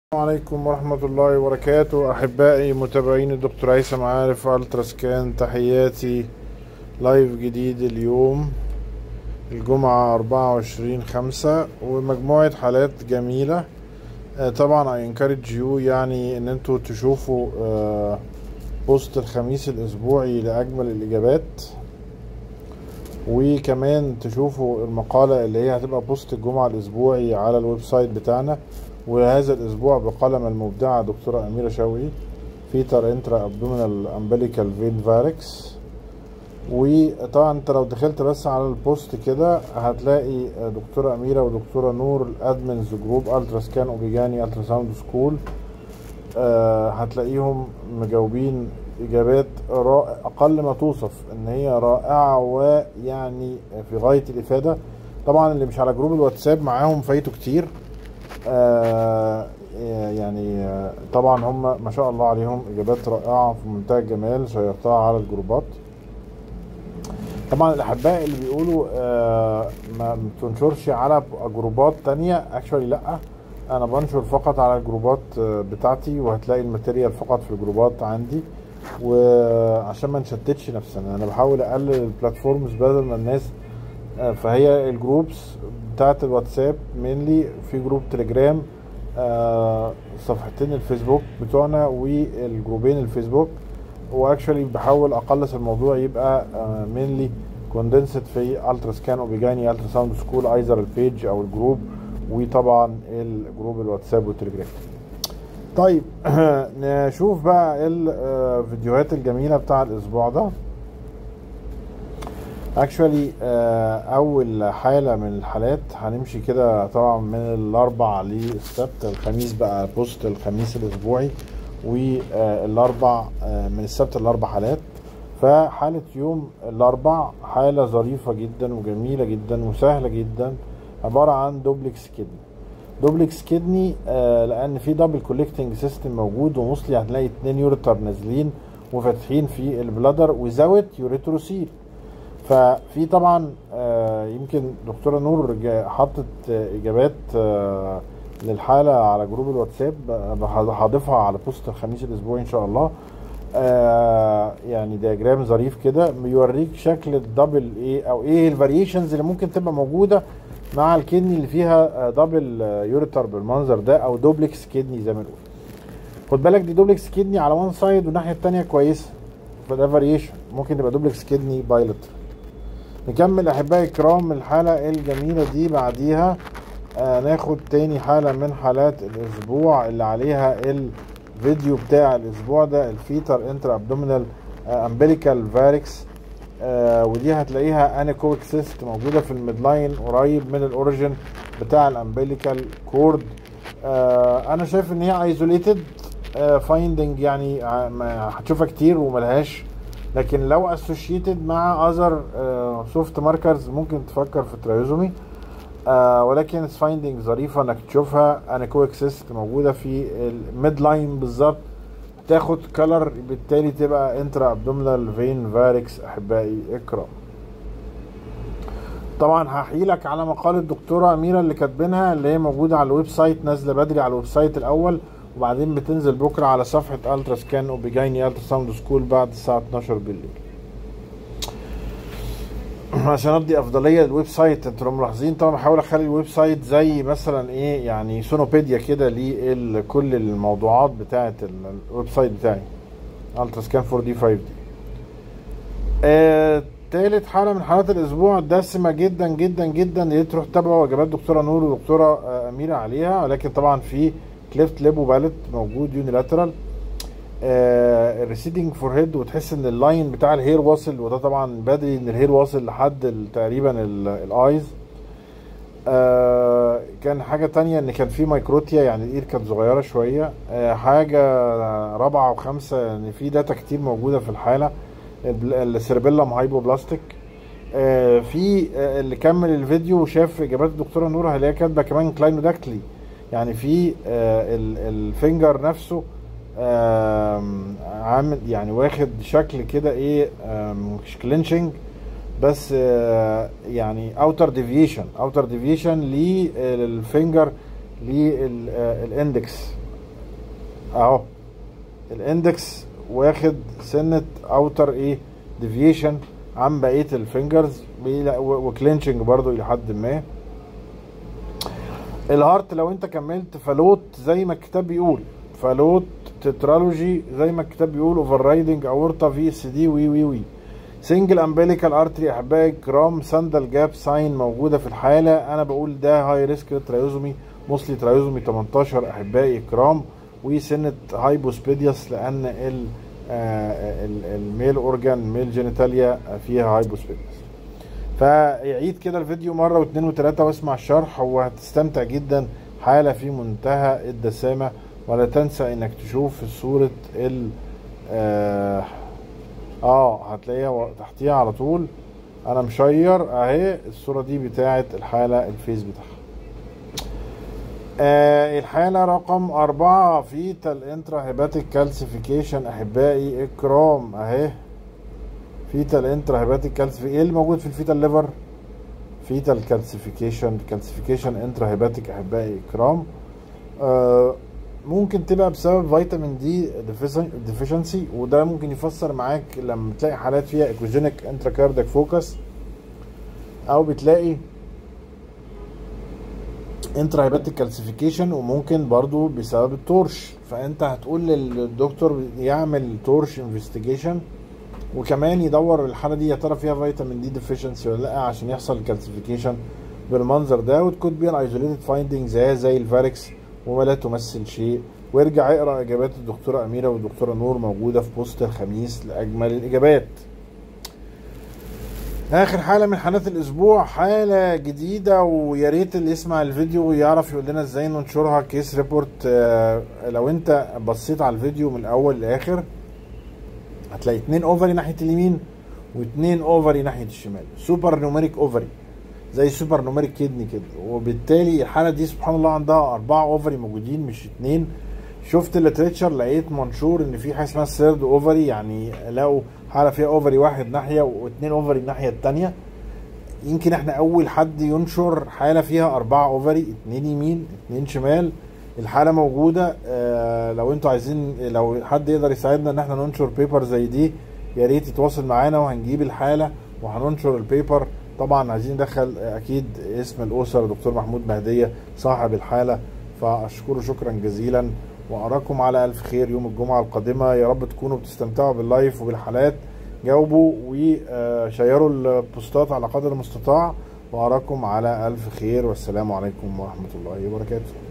السلام عليكم ورحمة الله وبركاته أحبائي متابعين الدكتور هيثم عارف ألترا سكان تحياتي لايف جديد اليوم الجمعة أربعة وعشرين خمسة ومجموعة حالات جميلة آه، طبعا I encourage you يعني إن انتوا تشوفوا آه، بوست الخميس الأسبوعي لأجمل الإجابات وكمان تشوفوا المقالة اللي هي هتبقى بوست الجمعة الأسبوعي على الويب سايت بتاعنا وهذا الأسبوع بقلم المبدعة دكتورة أميرة شوقي فيتر انترا ابدومينال امبليكال فين فاركس وطبعا انت لو دخلت بس على البوست كده هتلاقي دكتورة أميرة ودكتورة نور الادمنز جروب الترا سكان اوبيجاني الترا ساوند سكول آه هتلاقيهم مجاوبين اجابات رائع اقل ما توصف ان هي رائعه ويعني في غايه الافاده طبعا اللي مش على جروب الواتساب معاهم فايته كتير آه يعني آه، طبعا هم ما شاء الله عليهم اجابات رائعه في منتهى الجمال شيرتها على الجروبات طبعا الاحباء اللي بيقولوا آه ما بتنشرش على جروبات تانية اكشولي لا انا بنشر فقط على الجروبات آه، بتاعتي وهتلاقي الماتيريال فقط في الجروبات عندي وعشان ما نشتتش نفسنا انا بحاول اقلل البلاتفورمز بدل ما الناس آه، فهي الجروبس بتاعت الواتساب مينلي في جروب تليجرام آه، صفحتين الفيسبوك بتوعنا والجروبين الفيسبوك واكشولي بحاول اقلص الموضوع يبقى مينلي كوندنسد في الترا سكان اوبيجاني الترا ساوند سكول ايزر البيج او الجروب وطبعا الجروب الواتساب والتليجرام طيب نشوف بقى الفيديوهات الجميله بتاع الاسبوع ده اكشولي اول حاله من الحالات هنمشي كده طبعا من الاربع للسبت الخميس بقى بوست الخميس الاسبوعي والاربع آه، من السبت الاربع حالات فحاله يوم الاربع حاله ظريفه جدا وجميله جدا وسهله جدا عباره عن دوبلكس كدني دوبلكس كدني آه لان في دبل كولكتنج سيستم موجود وموصلي هتلاقي اتنين يوريتر نازلين وفاتحين في البلادر وزاويه يوريتروسيل ففي طبعا آه يمكن دكتوره نور جا- حطت آه، اجابات آه للحاله على جروب الواتساب آه، هضيفها على بوست الخميس الاسبوعي ان شاء الله آه يعني دياجرام ظريف كده بيوريك شكل الدبل ايه او ايه الفاريشنز اللي ممكن تبقى موجوده مع الكدني اللي فيها دبل يوريتر بالمنظر ده او دوبلكس كدني زي ما نقول خد بالك دي دوبلكس كدني على وان سايد والناحيه الثانيه كويسه فده فاريشن ممكن تبقى دوبلكس كدني بايلوتر نكمل احبائي الكرام الحلقه الجميله دي بعديها آه ناخد تاني حاله من حالات الاسبوع اللي عليها الفيديو بتاع الاسبوع ده الفيتر انتر ابدومينال امبليكال فاركس آه ودي هتلاقيها انيكويك سيست موجوده في الميدلاين قريب من الاوريجن بتاع الامبليكال كورد آه انا شايف ان هي ايزوليتد فايندنج يعني ع- ما- هتشوفها كتير وملهاش لكن لو اسوشيتد مع اذر سوفت ماركرز ممكن تفكر في ترايزومي آه ولكن اتس فايندنج ظريفه انك تشوفها انيكويك سيست موجوده في الميد لاين بالظبط تاخد كلر بالتالي تبقى انترا ابدومينال فين فاركس احبائي اكرام طبعا هحيلك على مقالة الدكتورة أميرة اللي كاتبينها اللي هي موجودة على الويب سايت نازلة بدري على الويب سايت الأول وبعدين بتنزل بكرة على صفحة ألترا سكان أوبيجايني ألترا ساوند سكول بعد الساعة 12 بالليل عشان ادي افضليه للويب سايت انتوا ملاحظين طبعا بحاول اخلي الويب سايت زي مثلا ايه يعني سونوبيديا كده لكل الموضوعات بتاعه ال- الويب سايت بتاعي الترا سكان 4 دي 5 دي آه، تالت حالة من حالات الأسبوع دسمة جدا جدا جدا اللي تروح تتابعوا وجبات دكتورة نور ودكتورة آه، أميرة عليها ولكن طبعا في كليفت ليب وبالت موجود يونيلاترال الريسيدنج فور هيد وتحس ان اللاين بتاع الهير واصل وده طبعا بدري ان الهير واصل لحد ال- تقريبا الايز آه كان حاجة تانية ان كان في مايكروتيا يعني الاير كانت صغيرة شوية آه حاجة رابعة وخمسة ان في داتا كتير موجودة في الحالة البل- السيربيلم هايبوبلاستيك آه في آه اللي كمل الفيديو وشاف اجابات الدكتورة نور هلاقيها كاتبة كمان كلاينوداكتلي يعني في آه ال- الفينجر نفسه آم، عامل يعني واخد شكل كده ايه آم، مش كلينشنج بس آه، يعني اوتر ديفيشن اوتر ديفيشن للفينجر للاندكس اهو الاندكس واخد سنة اوتر ايه ديفيشن عن بقية الفينجرز وكلينشنج برضو الى حد ما الهارت لو انت كملت فالوت زي ما الكتاب بيقول فالوت تترالوجي زي ما الكتاب بيقول اوفر رايدنج اورتا في اس دي وي وي وي سنجل امبليكال ارتري احبائي الكرام ساندل جاب ساين موجوده في الحاله انا بقول ده هاي ريسك ترايوزومي موسلي ترايوزومي 18 احبائي الكرام وسنه هايبوسبيدياس لان ال الميل اورجان ميل جينيتاليا فيها هايبوسبيدياس فيعيد كده الفيديو مره واثنين وثلاثه واسمع الشرح وهتستمتع جدا حاله في منتهى الدسامه ولا تنسى انك تشوف صوره ال آه, اه هتلاقيها تحتيها على طول انا مشير اهي الصوره دي بتاعه الحاله الفيس بتاعها آه الحالة رقم أربعة فيتال انترا هيباتيك كالسيفيكيشن أحبائي إكرام أهي فيتال انترا هيباتيك كالسيفيكيشن إيه اللي موجود في الفيتال ليفر؟ فيتال كالسيفيكيشن كالسيفيكيشن انترا هيباتيك أحبائي إكرام آه ممكن تبقى بسبب فيتامين دي ديفيشنسي وده ممكن يفسر معاك لما تلاقي حالات فيها اكوجينيك انترا كاردياك فوكس او بتلاقي انترا هيباتيك كالسيفيكيشن وممكن برضو بسبب التورش فانت هتقول للدكتور يعمل تورش انفستيجيشن وكمان يدور الحاله دي يا ترى فيها فيتامين دي ديفيشنسي ولا لا عشان يحصل كالسيفيكيشن بالمنظر ده وتكون بي ايزوليتد فايندنج زي زي الفاركس وما لا تمثل شيء وارجع اقرا اجابات الدكتوره اميره والدكتوره نور موجوده في بوست الخميس لاجمل الاجابات اخر حاله من حالات الاسبوع حاله جديده ويا ريت اللي يسمع الفيديو يعرف يقول لنا ازاي ننشرها كيس ريبورت آه لو انت بصيت على الفيديو من الاول لاخر هتلاقي اتنين اوفري ناحيه اليمين واتنين اوفري ناحيه الشمال سوبر نوميريك اوفري زي سوبر نوميريك كيدني كده وبالتالي الحاله دي سبحان الله عندها اربعه اوفري موجودين مش اتنين شفت الليتريتشر لقيت منشور ان في حاجه اسمها سيرد اوفري يعني لقوا حاله فيها اوفري واحد ناحيه واثنين اوفري الناحيه الثانيه يمكن احنا اول حد ينشر حاله فيها اربعه اوفري اتنين يمين اتنين شمال الحاله موجوده اه لو انتوا عايزين لو حد يقدر يساعدنا ان احنا ننشر بيبر زي دي يا ريت يتواصل معانا وهنجيب الحاله وهننشر البيبر طبعا عايزين ندخل اكيد اسم الاسره دكتور محمود مهديه صاحب الحاله فاشكره شكرا جزيلا واراكم على الف خير يوم الجمعه القادمه يا رب تكونوا بتستمتعوا باللايف وبالحالات جاوبوا وشيروا البوستات على قدر المستطاع واراكم على الف خير والسلام عليكم ورحمه الله وبركاته